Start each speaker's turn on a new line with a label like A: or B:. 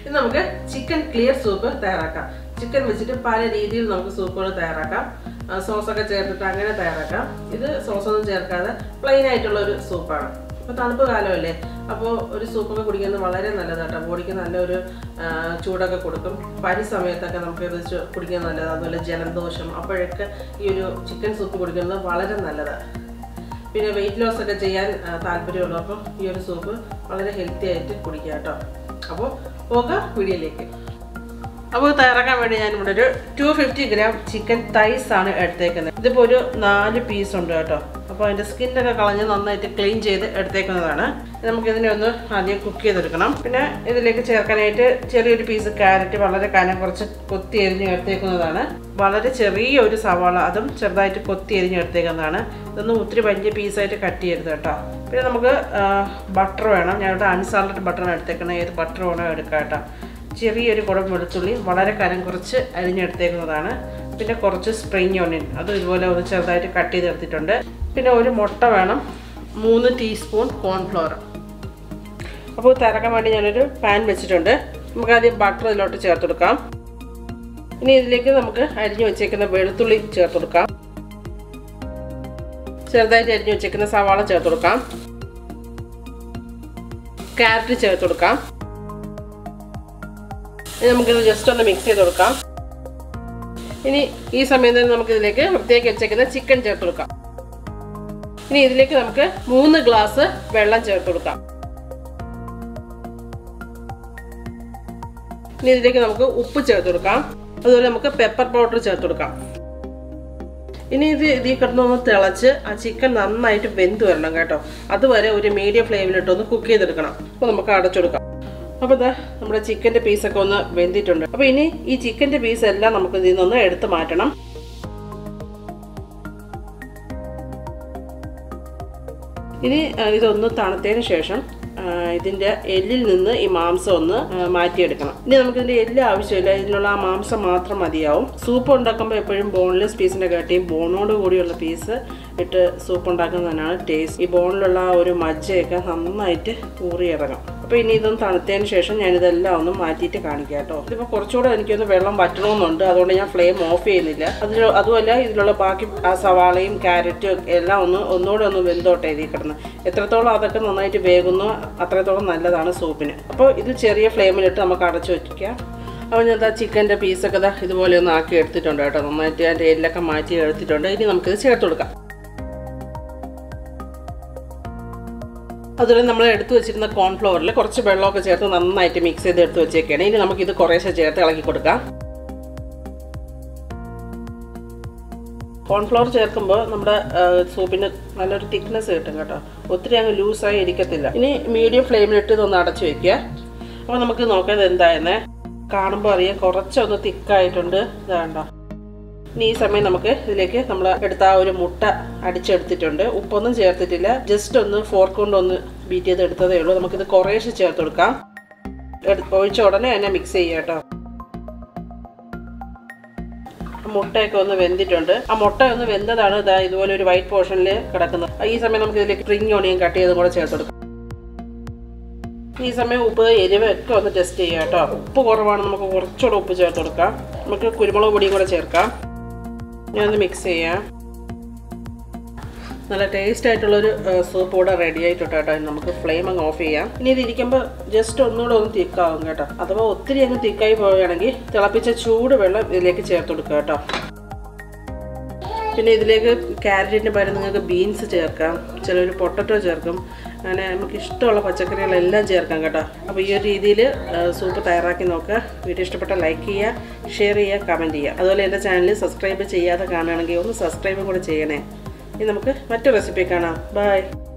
A: ഇത് നമുക്ക് chicken clear soup തയ്യാറാക്കാം ചിക്കൻ വെച്ചിട്ട് പല രീതിയിൽ നമുക്ക് സൂപ്പുകൾ തയ്യാറാക്കാം ആ, സോസൊക്കെ ചേർത്തിട്ട് അങ്ങനെ തയ്യാറാക്കാം ഇത് സോസൊന്നും ചേർക്കാതെ പ്ലെയിൻ ആയിട്ടുള്ള ഒരു സൂപ്പാണ് ഇപ്പോൾ തണുപ്പ് കാലമല്ലേ അപ്പോൾ ഒരു സൂപ്പൊക്കെ കുടിക്കുന്നത് വളരെ നല്ലതാണ് കേട്ടോ ബോഡിക്ക് നല്ലൊരു ആ, ചൂടൊക്കെ കൊടുക്കും പനി സമയത്തൊക്കെ നമുക്ക് ഇത് ചു- കുടിക്കുന്നത് നല്ലതാണ് അതുപോലെ ജലദോഷം അപ്പോഴൊക്കെ ഈ ഒരു ചിക്കൻ സൂപ്പ് കുടിക്കുന്നത് വളരെ നല്ലതാണ് പിന്നെ വെയിറ്റ് ലോസ് ഒക്കെ ചെയ്യാൻ ആ, താല്പര്യമുള്ളവർക്കും ഈ ഒരു സൂപ്പ് വളരെ ഹെൽത്തി ആയിട്ട് കുടിക്കുക കേട്ടോ അപ്പോൾ പോകാം വീഡിയോയിലേക്ക് അപ്പോൾ തയ്യാറാക്കാൻ വേണ്ടി ഞാനിവിടെ ഒരു two fifty gram chicken thighs ആണ് എടുത്തേക്കുന്നത് ഇതിപ്പോൾ ഒരു നാല് പീസ് ഉണ്ട് കേട്ടോ അപ്പോൾ അതിൻ്റെ സ്കിന്നൊക്കെ കളഞ്ഞ് നന്നായിട്ട് ക്ലീൻ ചെയ്ത് എടുത്തേക്കുന്നതാണ് നമുക്കിതിനെ ഒന്ന് ആദ്യം കുക്ക് ചെയ്തെടുക്കണം പിന്നെ ഇതിലേക്ക് ചേർക്കാനായിട്ട് ചെറിയൊരു പീസ് ക്യാരറ്റ് വളരെ കനം കുറച്ച് കൊത്തി എരിഞ്ഞ് എടുത്തേക്കുന്നതാണ് വളരെ ചെറിയ ഒരു സവാള അതും ചെറുതായിട്ട് കൊത്തി എരിഞ്ഞ് എടുത്തേക്കുന്നതാണ് ഇതൊന്നും ഒത്തിരി വലിയ പീസായിട്ട് കട്ട് ചെയ്യരുത് കേട്ടോ പിന്നെ നമുക്ക് ബട്ടർ വേണം ഞാനിവിടെ അൺസാൾട്ടഡ് ബട്ടറാണ് എടുത്തേക്കുന്നത് ഏത് ബട്ടർ വേണോ എടുക്കാം കേട്ടോ ചെറിയൊരു കുടം വെളുത്തുള്ളി വളരെ കനം കുറച്ച് അരിഞ്ഞെടുത്തേക്കുന്നതാണ് പിന്നെ കുറച്ച് സ്പ്രിങ് ഓണിയൻ അതും ഇതുപോലെ ഒന്ന് ചെറുതായിട്ട് കട്ട് ചെയ്തെടുത്തിട്ടുണ്ട് പിന്നെ ഒരു മുട്ട വേണം മൂന്ന് ടീസ്പൂൺ കോൺഫ്ലവർ അപ്പോൾ തിരക്കാൻ വേണ്ടി ഞാനൊരു പാൻ വെച്ചിട്ടുണ്ട് നമുക്ക് ആദ്യം ബട്ടർ ഇതിലോട്ട് ചേർത്ത് കൊടുക്കാം ഇനി ഇതിലേക്ക് നമുക്ക് അരിഞ്ഞു വെച്ചേക്കുന്ന വെളുത്തുള്ളി ചേർത്ത് കൊടുക്കാം ചെറുതായിട്ട് അരിഞ്ഞു വെച്ചേക്കുന്ന സവാള ചേർത്ത് കൊടുക്കാം ക്യാരറ്റ് ചേർത്ത് കൊടുക്കാം ഇനി നമുക്കിത് ജസ്റ്റ് ഒന്ന് മിക്സ് ചെയ്ത് കൊടുക്കാം ഇനി ഈ സമയം തന്നെ നമുക്കിതിലേക്ക് വൃത്തിയാക്കി വെച്ചേക്കുന്ന ചിക്കൻ ചേർത്ത് കൊടുക്കാം ഇനി ഇതിലേക്ക് നമുക്ക് മൂന്ന് ഗ്ലാസ് വെള്ളം ചേർത്ത് കൊടുക്കാം ഇനി ഇതിലേക്ക് നമുക്ക് ഉപ്പ് ചേർത്ത് കൊടുക്കാം അതുപോലെ നമുക്ക് പെപ്പർ പൗഡർ ചേർത്ത് കൊടുക്കാം ഇനി ഇത് ഇതിൽ കിടന്നൊന്ന് തിളച്ച് ആ ചിക്കൻ നന്നായിട്ട് വെന്ത് വരണം കേട്ടോ അതുവരെ ഒരു മീഡിയം ഫ്ലെയിമിലിട്ടൊന്ന് കുക്ക് ചെയ്തെടുക്കണം അപ്പോൾ നമുക്ക് അടച്ചെടുക്കാം അപ്പോൾ ഇതാ നമ്മുടെ ചിക്കൻ്റെ പീസൊക്കെ ഒന്ന് വെന്തിട്ടുണ്ട് അപ്പോൾ ഇനി ഈ ചിക്കൻ്റെ പീസ് എല്ലാം നമുക്ക് ഇതിൽ നിന്ന് എടുത്ത് മാറ്റണം ഇനി ആ, ഇതൊന്ന് തണുത്തതിന് ശേഷം ആ, ഇതിൻ്റെ എല്ലിൽ നിന്ന് ഈ മാംസം ഒന്ന് ആ, മാറ്റിയെടുക്കണം ഇനി നമുക്ക് ഇതിൻ്റെ എല്ല് ആവശ്യമില്ല ഇതിനുള്ള ആ മാംസം മാത്രം മതിയാവും സൂപ്പ് ഉണ്ടാക്കുമ്പോൾ എപ്പോഴും ബോൺലെസ് പീസിൻ്റെ കാട്ടിയും ബോണോട് കൂടിയുള്ള പീസ് ഇട്ട് സൂപ്പ് ഉണ്ടാക്കുന്നതിനാണ് ടേസ്റ്റ് ഈ ബോണിലുള്ള ആ ഒരു മജ്ജയൊക്കെ നന്നായിട്ട് ഊറിയിറങ്ങും അപ്പോൾ ഇനി ഇതൊന്ന് തണുത്തതിന് ശേഷം ഞാനിതെല്ലാം ഒന്ന് മാറ്റിയിട്ട് കാണിക്കാം കേട്ടോ ഇതിപ്പോൾ കുറച്ചുകൂടെ എനിക്കൊന്ന് വെള്ളം വറ്റണമെന്നുണ്ട് അതുകൊണ്ട് ഞാൻ ഫ്ലെയിം ഓഫ് ചെയ്യുന്നില്ല അതിൽ അതുമല്ല ഇതിലുള്ള ബാക്കി ആ സവാളയും ക്യാരറ്റും എല്ലാം ഒന്ന് ഒന്നുകൂടെ ഒന്ന് വെന്തോട്ടെ ഇതിൽ കിടന്ന് എത്രത്തോളം അതൊക്കെ നന്നായിട്ട് വേകുന്നു അത്രത്തോളം നല്ലതാണ് സൂപ്പിന് അപ്പോൾ ഇത് ചെറിയ ഫ്ലെയിമിലിട്ട് നമുക്ക് അടച്ചു വയ്ക്കാം അപ്പോൾ ഞാൻ ദാ ചിക്കൻ്റെ പീസൊക്കെ ദാ ഇതുപോലെ ഒന്ന് ആക്കി എടുത്തിട്ടുണ്ട് കേട്ടോ നന്നായിട്ട് അതിൻ്റെ എല്ലൊക്കെ മാറ്റി എടുത്തിട്ടുണ്ട് ഇനി നമുക്കിത് ചേർത്ത് കൊടുക്കാം അതുപോലെ നമ്മൾ എടുത്തു വെച്ചിരുന്ന കോൺഫ്ലവറിൽ കുറച്ച് വെള്ളമൊക്കെ ചേർത്ത് നന്നായിട്ട് മിക്സ് ചെയ്ത് എടുത്ത് വെച്ചേക്കാണ് ഇനി നമുക്കിത് കുറേശ്ശെ ചേർത്ത് ഇളക്കി കൊടുക്കാം കോൺഫ്ലവർ ചേർക്കുമ്പോൾ നമ്മുടെ ആ, സൂപ്പിന് നല്ലൊരു തിക്നെസ് കിട്ടും കേട്ടോ ഒത്തിരി അങ്ങ് ലൂസായി ഇരിക്കത്തില്ല ഇനി മീഡിയം ഫ്ലെയിമിലിട്ട് ഇതൊന്ന് അടച്ചു വെക്കുക അപ്പോൾ നമുക്ക് നോക്കാം എന്തായെന്നേ കാണുമ്പോൾ അറിയാം കുറച്ചൊന്ന് തിക്കായിട്ടുണ്ട് ഇതാണ്ടോ ഇനി ഈ സമയം നമുക്ക് ഇതിലേക്ക് നമ്മൾ എടുത്ത ആ ഒരു മുട്ട അടിച്ചെടുത്തിട്ടുണ്ട് ഉപ്പൊന്നും ചേർത്തിട്ടില്ല ജസ്റ്റ് ഒന്ന് ഫോർക്ക് കൊണ്ട് ഒന്ന് ബീറ്റ് ചെയ്ത് എടുത്തതേ ഉള്ളൂ നമുക്കിത് കുറേശ്ശെ ചേർത്ത് കൊടുക്കാം എടു- ഒഴിച്ച ഉടനെ തന്നെ മിക്സ് ചെയ്യാം കേട്ടോ മുട്ടയൊക്കെ ഒന്ന് വെന്തിട്ടുണ്ട് ആ മുട്ട ഒന്ന് വെന്തതാണ് ഇതാ ഇതുപോലെ ഒരു വൈറ്റ് പോർഷനിൽ കിടക്കുന്നത് ഈ സമയം നമുക്ക് ഇതിലേക്ക് സ്പ്രിങ് ഓണിയൻ കട്ട് ചെയ്തും കൂടെ ചേർത്ത് കൊടുക്കാം ഈ സമയം ഉപ്പ് എരിവ് ഒക്കെ ഒന്ന് ടെസ്റ്റ് ചെയ്യാം കേട്ടോ ഉപ്പ് കുറവാണ് നമുക്ക് കുറച്ചുകൂടെ ഉപ്പ് ചേർത്ത് കൊടുക്കാം നമുക്ക് കുരുമുളക് പൊടിയും കൂടെ ചേർക്കാം ഞാൻ ഒന്ന് മിക്സ് ചെയ്യാം നല്ല ടേസ്റ്റ് ആയിട്ടുള്ളൊരു സൂപ്പ് കൂടെ റെഡി ആയിട്ടുണ്ട് കേട്ടോ ഇനി നമുക്ക് ഫ്ലെയിം അങ്ങ് ഓഫ് ചെയ്യാം ഇനി ഇത് ഇരിക്കുമ്പോൾ ജസ്റ്റ് ഒന്നുകൂടെ ഒന്ന് തിക്കാവും കേട്ടോ അഥവാ ഒത്തിരി അങ്ങ് തിക്കായി പോവുകയാണെങ്കിൽ തിളപ്പിച്ച ചൂട് വെള്ളം ഇതിലേക്ക് ചേർത്ത് കൊടുക്കുക കേട്ടോ പിന്നെ ഇതിലേക്ക് ക്യാരറ്റിൻ്റെ പകരം നിങ്ങൾക്ക് ബീൻസ് ചേർക്കാം ചിലർ പൊട്ടറ്റോ ചേർക്കും അങ്ങനെ നമുക്ക് ഇഷ്ടമുള്ള പച്ചക്കറികളെല്ലാം ചേർക്കാം കേട്ടോ അപ്പോൾ ഈ ഒരു രീതിയിൽ സൂപ്പ് തയ്യാറാക്കി നോക്കുക വീഡിയോ ഇഷ്ടപ്പെട്ട ലൈക്ക് ചെയ്യുക ഷെയർ ചെയ്യുക കമൻറ്റ് ചെയ്യുക അതുപോലെ എൻ്റെ ചാനൽ സബ്സ്ക്രൈബ് ചെയ്യാതെ കാണുകയാണെങ്കിൽ ഒന്ന് സബ്സ്ക്രൈബും കൂടെ ചെയ്യണേ ഇനി നമുക്ക് മറ്റു റെസിപ്പി കാണാം ബൈ